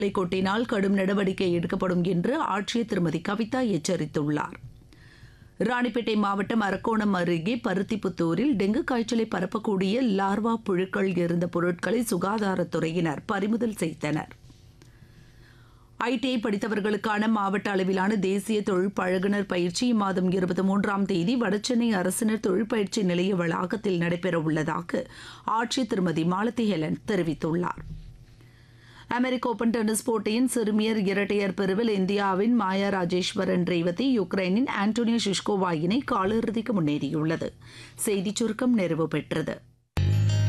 கொட்டினால் கடும் நடவடிக்கை எடுக்கப்படும் என்று ஆட்சியர் திருமதி கவிதா எச்சரித்துள்ளார் ராணிப்பேட்டை மாவட்டம் அரக்கோணம் அருகே பருத்திப்புத்தூரில் டெங்கு காய்ச்சலை பரப்பக்கூடிய லார்வா புழுக்கள் இருந்த பொருட்களை சுகாதாரத்துறையினர் பறிமுதல் செய்தனர் ஐடிஐ படித்தவர்களுக்கான மாவட்ட அளவிலான தேசிய தொழில் பழகுனர் பயிற்சி இம்மாதம் இருபத்தி மூன்றாம் தேதி வடசென்னை அரசினர் தொழிற்பயிற்சி நிலைய வளாகத்தில் நடைபெறவுள்ளதாக ஆட்சியர் திருமதி மாலதி ஹெலன் தெரிவித்துள்ளார் அமெரிக்க ஓபன் டென்னிஸ் போட்டியின் சிறுமியர் இரட்டையர் பிரிவில் இந்தியாவின் மாயா ராஜேஸ்வரன் ரேவதி யுக்ரைனின் ஆண்டோனியோ ஷிஷ்கோவா இணை காலிறுதிக்கு முன்னேறியுள்ளது செய்திச் சுருக்கம் நிறைவு பெற்றது